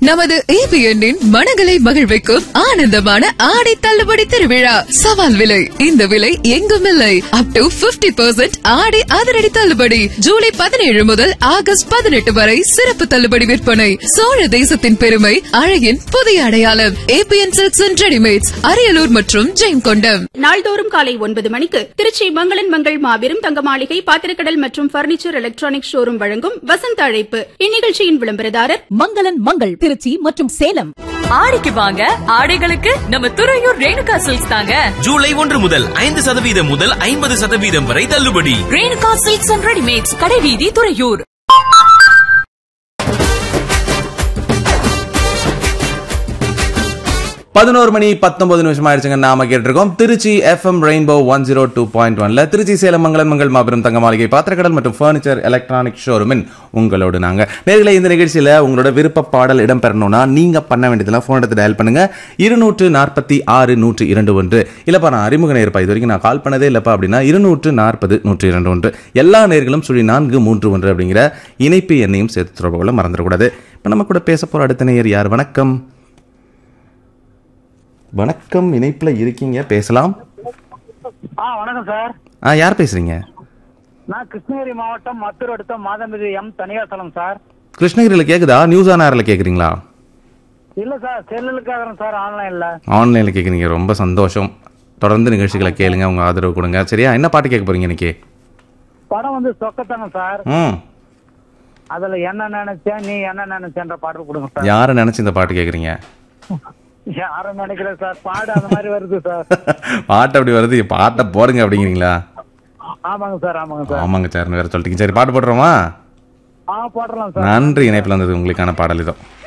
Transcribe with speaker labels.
Speaker 1: நமது ஏபிஎன்னின் மனங்களை மகிழ்விக்கும் ஆனந்தமான ஆடை தள்ளுபடி திருவிழா சவால் விலை இந்த விலை எங்கும் இல்லை அப் டு 50% பர்சன்ட் ஆடை அதிரடி தள்ளுபடி ஜூலை பதினேழு முதல் ஆகஸ்ட் பதினெட்டு வரை சிறப்பு தள்ளுபடி விற்பனை சோழ தேசத்தின் பெருமை அழகின் புதிய அடையாளம் ABN silks and readymades Ariyalur மற்றும் ஜெயங்கொண்டம்
Speaker 2: நாள்தோறும் காலை ஒன்பது மணிக்கு திருச்சி மங்களன் மங்கள் மாபெரும் தங்க மாளிகை பாத்திரக்கடல் மற்றும் பர்னிச்சர் எலக்ட்ரானிக் ஷோரூம் வழங்கும் வசந்த அழைப்பு இந்நிகழ்ச்சியின் விளம்பரதாரர்
Speaker 3: மங்களன் மங்கள் திருச்சி மற்றும் சேலம்
Speaker 4: ஆடிக்கு வாங்க ஆடைகளுக்கு நம்ம துறையூர் ரேணுகா சில்க்ஸ் தாங்க
Speaker 5: ஜூலை ஒன்று முதல் ஐந்து சதவீதம் முதல் ஐம்பது சதவீதம் வரை தள்ளுபடி
Speaker 4: ரேணுகா சில்க்ஸ் அண்ட் ரெடிமேட்ஸ் கடைவீதி துறையூர்
Speaker 6: பதினோரு மணி பத்தொன்பது நிமிஷம் ஆயிடுச்சுங்க நாம கேட்டிருக்கோம் Trichy FM rainbow one zero two point ஒன்ல திருச்சி சேலம் மங்கலம் மங்கள் மாபெரும் தங்க மாளிகை பாத்திரக்கடல் மற்றும் ஃபர்னிச்சர் எலக்ட்ரானிக் ஷோரூமின் உங்களோடு நாங்க நேர்களை இந்த நிகழ்ச்சியில உங்களோட விருப்ப பாடல் இடம்பெறணும்னா நீங்க பண்ண வேண்டியதெல்லாம் போன் எடுத்து டயல் பண்ணுங்க இருநூற்று நாற்பத்தி ஆறு நூற்று இரண்டு ஒன்று இல்லப்பா நான் அறிமுக நேர்ப்பா இது வரைக்கும் நான் கால் பண்ணதே இல்லப்பா அப்படின்னா இருநூற்று நாற்பது நூற்று இரண்டு ஒன்று எல்லா நேர்களும் சுழி நான்கு மூன்று ஒன்று அப்படிங்கிற இணைப்பு எண்ணையும் சேர்த்து தொடர்பு கொள்ள மறந்துடக்கூடாது இப்போ நம்ம கூட பேச போற அடுத்த நேயர் யார் வணக்கம் வணக்கம் இணைப்புல இருக்கீங்க பேசலாம்
Speaker 7: ஆ வணக்கம் சார்
Speaker 6: ஆ யார் பேசுறீங்க
Speaker 7: நான் கிருஷ்ணகிரி மாவட்டம் மத்தூர் அடுத்த மாதம்பதி எம் தனியாசலம் சார்
Speaker 6: கிருஷ்ணகிரியில் கேக்குதா நியூஸ் ஆன் ஏரில் கேக்குறீங்களா
Speaker 7: இல்ல சார் செல்லுக்காக சார் ஆன்லைன்ல
Speaker 6: ஆன்லைனில் கேக்குறீங்க ரொம்ப சந்தோஷம் தொடர்ந்து நிகழ்ச்சிகளை கேளுங்க உங்க ஆதரவு கொடுங்க சரியா என்ன பாட்டு கேட்க போறீங்க இன்னைக்கு
Speaker 7: படம் வந்து சொக்கத்தனம் சார்
Speaker 6: ம்
Speaker 7: அதுல என்ன நினைச்சேன் நீ என்ன நினைச்சேன்ற பாடல் கொடுங்க சார்
Speaker 6: யாரை நினைச்சு இந்த பாட்டு கேக்குறீங்க
Speaker 7: யாரும் நினைக்கல சார் பாடு அந்த மாதிரி வருது சார்
Speaker 6: பாட்டு அப்படி வருது பாட்டை போடுங்க அப்படிங்கிறீங்களா
Speaker 7: ஆமாங்க சார் ஆமாங்க சார்
Speaker 6: ஆமாங்க சார் வேற சொல்லிட்டீங்க சரி பாட்டு போடுறோமா
Speaker 7: ஆ போடலாம் சார்
Speaker 6: நன்றி இணைப்பில் வந்தது உங்களுக்கான பாடல் இதோ